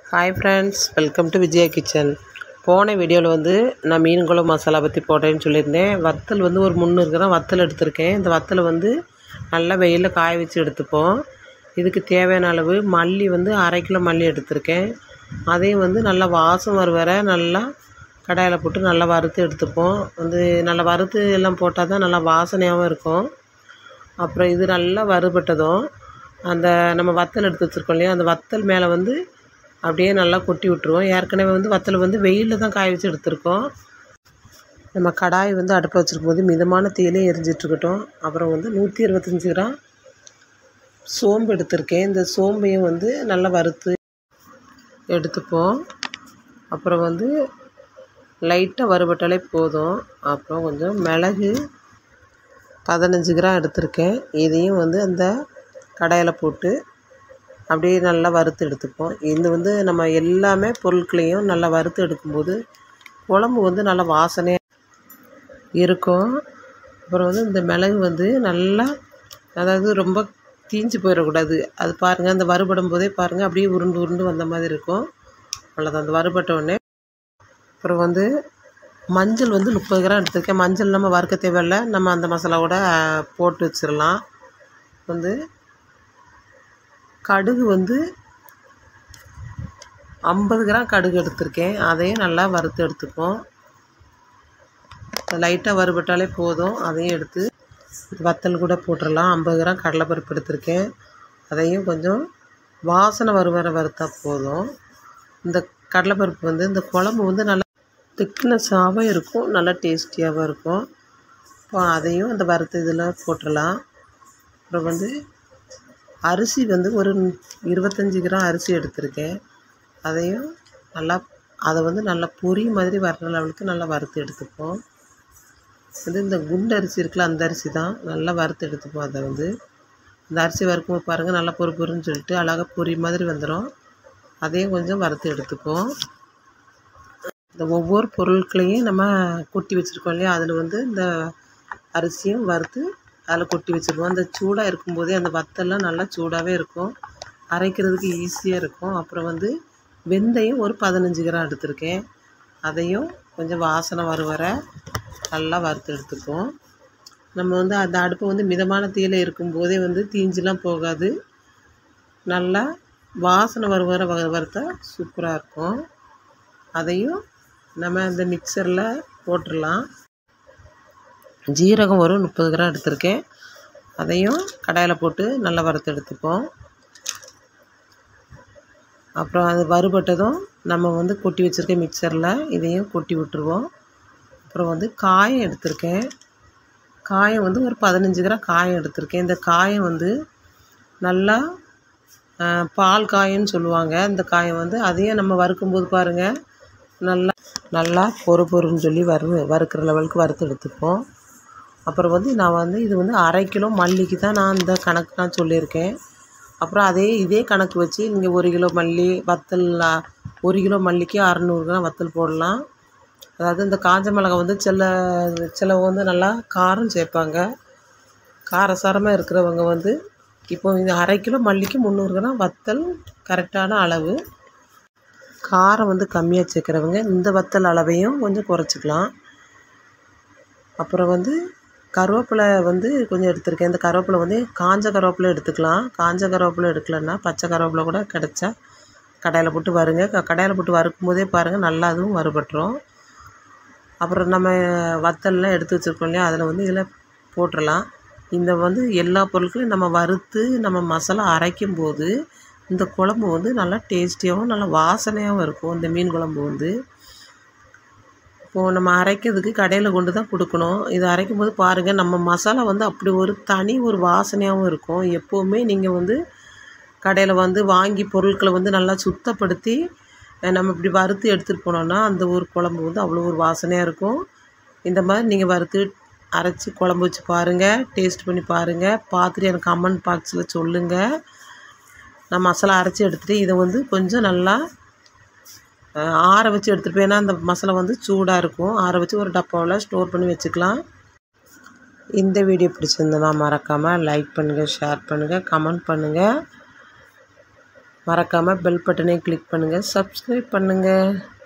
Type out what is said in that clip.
hi friends welcome to Vijaya kitchen போன வீடியோவில் வந்து நான் மீன் குழம்பு மசாலா பற்றி போடுறேன்னு சொல்லியிருந்தேன் வத்தல் வந்து ஒரு முந்நூறு கிராம் வத்தல் எடுத்திருக்கேன் இந்த வத்தலை வந்து நல்லா வெயிலில் காய வச்சு எடுத்துப்போம் இதுக்கு தேவையான அளவு மல்லி வந்து அரை கிலோ மல்லி எடுத்திருக்கேன் அதையும் வந்து நல்லா வாசம் வர வர நல்லா கடாயில் போட்டு நல்லா வறுத்து எடுத்துப்போம் வந்து நல்லா வறுத்து எல்லாம் போட்டால் தான் நல்லா வாசனையாகவும் இருக்கும் அப்புறம் இது நல்லா வறுபட்டதும் அந்த நம்ம வத்தல் எடுத்து வச்சுருக்கோம் இல்லையா அந்த வத்தல் மேலே வந்து அப்படியே நல்லா கொட்டி விட்ருவோம் ஏற்கனவே வந்து வத்தல் வந்து வெயிலில் தான் காய வச்சு எடுத்திருக்கோம் நம்ம கடாய் வந்து அடுப்பில் வச்சுருக்கும் போது மிதமான தீயிலே எரிஞ்சிட்ருக்கட்டும் அப்புறம் வந்து நூற்றி இருபத்தஞ்சி கிராம் சோம்பு எடுத்திருக்கேன் இந்த சோம்பையும் வந்து நல்லா வறுத்து எடுத்துப்போம் அப்புறம் வந்து லைட்டாக வறுபட்டாலே போதும் அப்புறம் கொஞ்சம் மிளகு பதினஞ்சு கிராம் எடுத்திருக்கேன் இதையும் வந்து அந்த கடாயில் போட்டு அப்படியே நல்லா வறுத்து எடுத்துப்போம் இது வந்து நம்ம எல்லாமே பொருட்களையும் நல்லா வறுத்து எடுக்கும்போது குழம்பு வந்து நல்லா வாசனையாக இருக்கும் அப்புறம் வந்து இந்த மிளகு வந்து நல்லா அதாவது ரொம்ப தீஞ்சு போயிடக்கூடாது அது பாருங்கள் அந்த வறுபடும் போதே பாருங்கள் அப்படியே உருண்டு உருண்டு வந்த மாதிரி இருக்கும் அவ்வளோதான் அந்த வறுபட்ட உடனே அப்புறம் வந்து மஞ்சள் வந்து முப்பது கிராம் எடுத்திருக்கேன் மஞ்சள் நம்ம வறுக்க தேவையில்ல நம்ம அந்த மசாலாவோட போட்டு வச்சிடலாம் வந்து கடுகு வந்து ஐம்பது கிராம் கடுகு எடுத்திருக்கேன் அதையும் நல்லா வறுத்து எடுத்துப்போம் லைட்டாக வறுபட்டாலே போதும் அதையும் எடுத்து வத்தல் கூட போட்டுடலாம் ஐம்பது கிராம் கடலைப்பருப்பு எடுத்திருக்கேன் அதையும் கொஞ்சம் வாசனை வர வர வறுத்தா போதும் இந்த கடலைப்பருப்பு வந்து இந்த குழம்பு வந்து நல்லா திக்னஸாகவும் இருக்கும் நல்லா டேஸ்டியாகவும் இருக்கும் இப்போ அதையும் அந்த வறுத்த இதில் போட்டுடலாம் அப்புறம் வந்து அரிசி வந்து ஒரு இருபத்தஞ்சி கிராம் அரிசி எடுத்திருக்கேன் அதையும் நல்லா அதை வந்து நல்லா பொரி மாதிரி வர்ற லெவலுக்கு நல்லா வறுத்து எடுத்துப்போம் வந்து இந்த குண்டு அரிசி இருக்குல்ல அந்த அரிசி தான் நல்லா வறுத்து எடுத்துப்போம் அதை வந்து அந்த அரிசி வறுக்கும்போது பாருங்கள் நல்லா பொறு பொருன்னு சொல்லிட்டு அழகாக பொரி மாதிரி வந்துடும் அதையும் கொஞ்சம் வறுத்து எடுத்துப்போம் இந்த ஒவ்வொரு பொருட்களையும் நம்ம கொட்டி வச்சுருக்கோம் இல்லையா அதில் வந்து இந்த அரிசியும் வறுத்து அதில் கொட்டி வச்சுருவோம் அந்த சூடாக இருக்கும்போதே அந்த வத்தெல்லாம் நல்லா சூடாகவே இருக்கும் அரைக்கிறதுக்கு ஈஸியாக இருக்கும் அப்புறம் வந்து வெந்தயம் ஒரு பதினஞ்சு கிராம் எடுத்திருக்கேன் அதையும் கொஞ்சம் வாசனை வர வர நல்லா வறுத்து எடுத்துப்போம் நம்ம வந்து அந்த அடுப்பை வந்து மிதமான தீயில் இருக்கும்போதே வந்து தீஞ்செலாம் போகாது நல்லா வாசனை வர வர வ வறுத்தா சூப்பராக இருக்கும் அதையும் நம்ம இந்த மிக்சரில் போட்டுடலாம் ஜீரகம் ஒரு முப்பது கிராம் எடுத்திருக்கேன் அதையும் கடாயில் போட்டு நல்லா வறுத்து எடுத்துப்போம் அப்புறம் அது வறுபட்டதும் நம்ம வந்து கொட்டி வச்சுருக்க மிக்சரில் இதையும் கொட்டி விட்டுருவோம் அப்புறம் வந்து காயம் எடுத்திருக்கேன் காயம் வந்து ஒரு பதினஞ்சு கிராம் காயம் எடுத்திருக்கேன் இந்த காயம் வந்து நல்லா பால் காயம்னு சொல்லுவாங்க இந்த காயம் வந்து அதையும் நம்ம வறுக்கும்போது பாருங்கள் நல்லா நல்லா பொறு பொறுன்னு சொல்லி வறு வறுக்கிற லெவலுக்கு வறுத்து எடுத்துப்போம் அப்புறம் வந்து நான் வந்து இது வந்து அரை கிலோ மல்லிக்கு தான் நான் இந்த கணக்கு நான் சொல்லியிருக்கேன் அப்புறம் அதே இதே கணக்கு வச்சு நீங்கள் ஒரு கிலோ மல்லி வத்தல் ஒரு கிலோ மல்லிக்கு அறநூறு கிராம் வத்தல் போடலாம் அதாவது இந்த காஞ்ச மிளகா வந்து சில சிலவங்க வந்து நல்லா காரம் சேர்ப்பாங்க காரசாரமாக இருக்கிறவங்க வந்து இப்போ இந்த அரை கிலோ மல்லிக்கு முந்நூறு கிராம் வத்தல் கரெக்டான அளவு காரம் வந்து கம்மியாக சேர்க்குறவங்க இந்த வத்தல் அளவையும் கொஞ்சம் குறைச்சிக்கலாம் அப்புறம் வந்து கருவேப்பிலை வந்து கொஞ்சம் எடுத்திருக்கேன் இந்த கருவேப்பிலை வந்து காஞ்ச கருவேப்பிலை எடுத்துக்கலாம் காஞ்ச கருவேப்பிலை எடுக்கலன்னா பச்சை கருவேப்பிலை கூட கிடச்சா கடாயில் போட்டு வருங்க கடாயில் போட்டு வறுக்கும் போதே பாருங்கள் நல்லா அதுவும் வறுபட்டுரும் அப்புறம் நம்ம வத்தல்லாம் எடுத்து வச்சுருக்கோம் இல்லையா அதில் வந்து இதில் போட்டுடலாம் இந்த வந்து எல்லா பொருட்களையும் நம்ம வறுத்து நம்ம மசாலா அரைக்கும் போது இந்த குழம்பு வந்து நல்லா டேஸ்டியாகவும் நல்லா வாசனையாகவும் இருக்கும் இந்த மீன் குழம்பு வந்து இப்போது நம்ம அரைக்கிறதுக்கு கடையில் கொண்டு தான் கொடுக்கணும் இது அரைக்கும் போது பாருங்கள் நம்ம மசாலா வந்து அப்படி ஒரு தனி ஒரு வாசனையாகவும் இருக்கும் எப்போவுமே நீங்கள் வந்து கடையில் வந்து வாங்கி பொருட்களை வந்து நல்லா சுத்தப்படுத்தி நம்ம இப்படி வறுத்து எடுத்துகிட்டு போனோன்னா அந்த ஒரு குழம்பு வந்து அவ்வளோ ஒரு வாசனையாக இருக்கும் இந்த மாதிரி நீங்கள் வறுத்து அரைச்சி குழம்பு வச்சு பாருங்கள் டேஸ்ட் பண்ணி பாருங்கள் பார்த்துட்டு எனக்கு கமெண்ட் பாக்ஸில் சொல்லுங்கள் நான் மசாலா அரைச்சி எடுத்துகிட்டு இதை வந்து கொஞ்சம் நல்லா ஆற வச்சு எடுத்துகிட்டு போய் ஏன்னா அந்த மசாலா வந்து சூடாக இருக்கும் ஆற வச்சு ஒரு டப்பாவில் ஸ்டோர் பண்ணி வச்சுக்கலாம் இந்த வீடியோ பிடிச்சிருந்தனா மறக்காமல் லைக் பண்ணுங்கள் ஷேர் பண்ணுங்கள் கமெண்ட் பண்ணுங்கள் மறக்காமல் பெல் பட்டனை கிளிக் பண்ணுங்கள் சப்ஸ்கிரைப் பண்ணுங்கள்